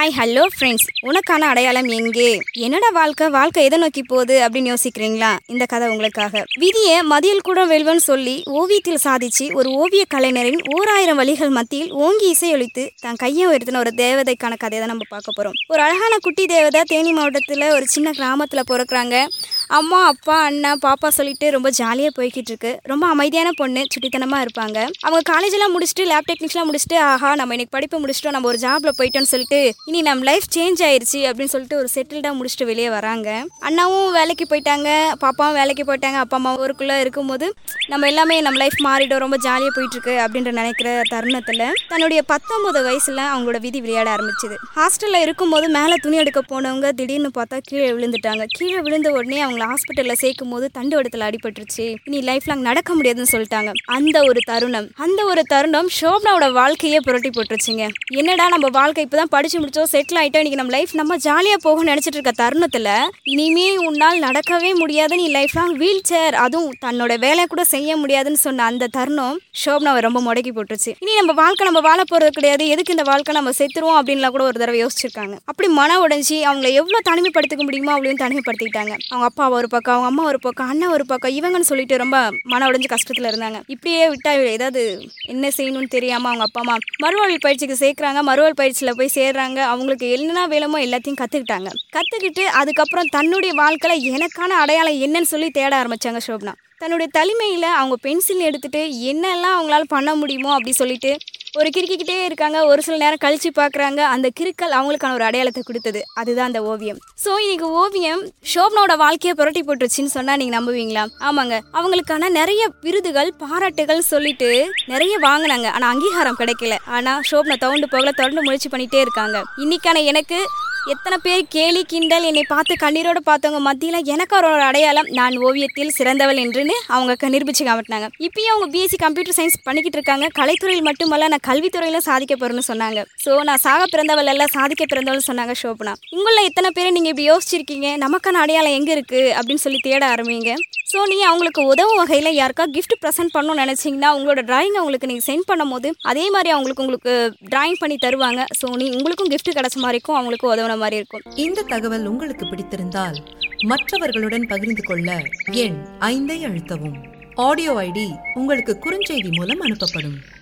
hi hello friends உனக்கான அடையாளம் எங்கே என்னடா வாழ்க்கை வாழ்க்கை எதை நோக்கி போகுது அப்படின்னு யோசிக்கிறீங்களா இந்த கதை உங்களுக்காக விதியை மதியல் கூட வெல்வன் சொல்லி ஓவியத்தில் சாதிச்சு ஒரு ஓவிய கலைஞரின் ஓராயிரம் வழிகள் மத்தியில் ஓங்கி இசையொலித்து தன் கையை உயர்த்தின ஒரு தேவதைக்கான கதையை தான் நம்ம பார்க்க போகிறோம் ஒரு அழகான குட்டி தேவதை தேனி மாவட்டத்தில் ஒரு சின்ன கிராமத்தில் பிறக்குறாங்க அம்மா அப்பா அண்ணா பாப்பா சொல்லிட்டு ரொம்ப ஜாலியாக போய்கிட்டு இருக்கு ரொம்ப அமைதியான பொண்ணு சுட்டித்தனமாக இருப்பாங்க அவங்க காலேஜெல்லாம் முடிச்சுட்டு லேப் டெக்னிக்ஸ்லாம் முடிச்சுட்டு ஆஹா நம்ம இன்னைக்கு படிப்பு முடிச்சிட்டோம் நம்ம ஒரு ஜாப்ல போயிட்டோம்னு சொல்லிட்டு இனி நம்ம லைஃப் சேஞ்ச் ஆயிருச்சு அப்படின்னு சொல்லிட்டு ஒரு செட்டில்டாக முடிச்சுட்டு வெளியே வராங்க அண்ணாவும் வேலைக்கு போயிட்டாங்க பாப்பாவும் வேலைக்கு போயிட்டாங்க அப்பா அம்மா ஊருக்குள்ளே இருக்கும்போது நம்ம எல்லாமே நம்ம லைஃப் மாறிடும் ரொம்ப ஜாலியாக போயிட்டு இருக்கு அப்படின்ற நினைக்கிற தருணத்தில் தன்னுடைய பத்தொன்பது வயசுல அவங்களோட விதி விளையாட ஆரம்பிச்சுது ஹாஸ்டலில் இருக்கும்போது மேலே துணி எடுக்க போனவங்க திடீர்னு பார்த்தா கீழே விழுந்துட்டாங்க கீழே விழுந்த உடனே அவங்கள ஹாஸ்பிட்டலில் சேர்க்கும் போது தண்டு இடத்துல அடிபட்டுருச்சு இனி லைஃப் லாங் நடக்க முடியாதுன்னு சொல்லிட்டாங்க அந்த ஒரு தருணம் அந்த ஒரு தருணம் ஷோப்னாவோட வாழ்க்கையே புரட்டி போட்டுருச்சுங்க என்னடா நம்ம வாழ்க்கை இப்பதான் படிச்சு முடிச்சோம் செட்டில் ஆயிட்டோம் இன்னைக்கு நம்ம லைஃப் நம்ம ஜாலியாக போகணும்னு நினைச்சிட்டு இருக்க தருணத்தில் இனிமே உன்னால் நடக்கவே முடியாது நீ லைஃப் லாங் வீல் சேர் அதுவும் தன்னோட வேலையை கூட செய்ய முடியாதுன்னு சொன்ன அந்த தருணம் ஷோப்னாவை ரொம்ப முடக்கி போட்டுருச்சு இனி நம்ம வாழ்க்கை நம்ம வாழ போறது கிடையாது எதுக்கு இந்த வாழ்க்கை நம்ம செத்துருவோம் அப்படின்லாம் கூட ஒரு தடவை யோசிச்சிருக்காங்க அப்படி மன உடைஞ்சி அவங்கள எவ்வளோ தனிமைப்படுத்திக்க முடியுமோ அவ்வளோ தனிமைப்படுத்திக்கிட்டாங்க அவங்க அப்பா ஒரு பக்கம் அவங்க அம்மா ஒரு பக்கம் அண்ணன் ஒரு பக்கம் இவங்கன்னு சொல்லிட்டு ரொம்ப மன உடைஞ்சு கஷ்டத்தில் இருந்தாங்க இப்படியே விட்டா ஏதாவது என்ன செய்யணும்னு தெரியாமல் அவங்க அப்பா அம்மா மறுவாழ்வு பயிற்சிக்கு சேர்க்குறாங்க மறுவாழ்வு பயிற்சியில் போய் சேர்றாங்க அவங்களுக்கு என்ன வேணுமோ எல்லாத்தையும் கற்றுக்கிட்டாங்க கற்றுக்கிட்டு அதுக்கப்புறம் தன்னுடைய வாழ்க்கையில் எனக்கான அடையாளம் என்னன்னு சொல்லி தேட ஆரம்பிச்சாங்க சோப்னா தன்னுடைய தனிமையில் அவங்க பென்சில் எடுத்துட்டு என்னெல்லாம் அவங்களால பண்ண முடியுமோ அப்படி சொல்லிட்டு ஒரு கிறுக்கிக்கிட்டே இருக்காங்க ஒரு சில நேரம் கழிச்சு பார்க்குறாங்க அந்த கிறுக்கல் அவங்களுக்கான ஒரு அடையாளத்தை கொடுத்தது அதுதான் அந்த ஓவியம் ஸோ இன்னைக்கு ஓவியம் ஷோப்னாவோட வாழ்க்கையை புரட்டி போட்டுருச்சுன்னு சொன்னால் நீங்கள் நம்புவீங்களா ஆமாங்க அவங்களுக்கான நிறைய விருதுகள் பாராட்டுகள் சொல்லிட்டு நிறைய வாங்கினாங்க ஆனால் அங்கீகாரம் கிடைக்கல ஆனால் ஷோப்னா தவுண்டு போகல தொடர்ந்து முயற்சி பண்ணிட்டே இருக்காங்க இன்னைக்கான எனக்கு எத்தனை பேர் கேலி கிண்டல் என்னை பார்த்து கண்ணீரோடு பார்த்தவங்க மத்தியில் எனக்கு ஒரு ஒரு அடையாளம் நான் ஓவியத்தில் சிறந்தவள் என்றுன்னு அவங்க க- நிரூபிச்சு காமிட்டாங்க இப்பயும் அவங்க பிஎஸ்சி கம்ப்யூட்டர் சயின்ஸ் பண்ணிக்கிட்டு இருக்காங்க கலைத்துறையில் மட்டுமல்ல நான் கல்வித்துறையிலும் சாதிக்க போறேன்னு சொன்னாங்க ஸோ நான் சாக பிறந்தவள் அல்ல சாதிக்க பிறந்தவள் சொன்னாங்க ஷோபனா உங்கள எத்தனை பேர் நீங்கள் இப்படி யோசிச்சிருக்கீங்க நமக்கான அடையாளம் எங்கே இருக்குது அப்படின்னு சொல்லி தேட ஆரம்பிங்க ஸோ நீ அவங்களுக்கு உதவும் வகையில் யாருக்கா கிஃப்ட் ப்ரெசென்ட் பண்ணணும்னு நினச்சிங்கன்னா உங்களோட டிராயிங் அவங்களுக்கு நீங்கள் சென்ட் பண்ணும்போது அதே மாதிரி அவங்களுக்கு உங்களுக்கு டிராயிங் பண்ணி தருவாங்க ஸோ நீ உங்களுக்கும் gift கிடைச்ச மாதிரி இருக்கும் அவங்களுக்கும் உதவுன மாதிரி இருக்கும் இந்த தகவல் உங்களுக்கு பிடித்திருந்தால் மற்றவர்களுடன் பகிர்ந்து கொள்ள எண் ஐந்தை அழுத்தவும் ஆடியோ ஐடி உங்களுக்கு குறுஞ்செய்தி மூலம் அனுப்பப்படும்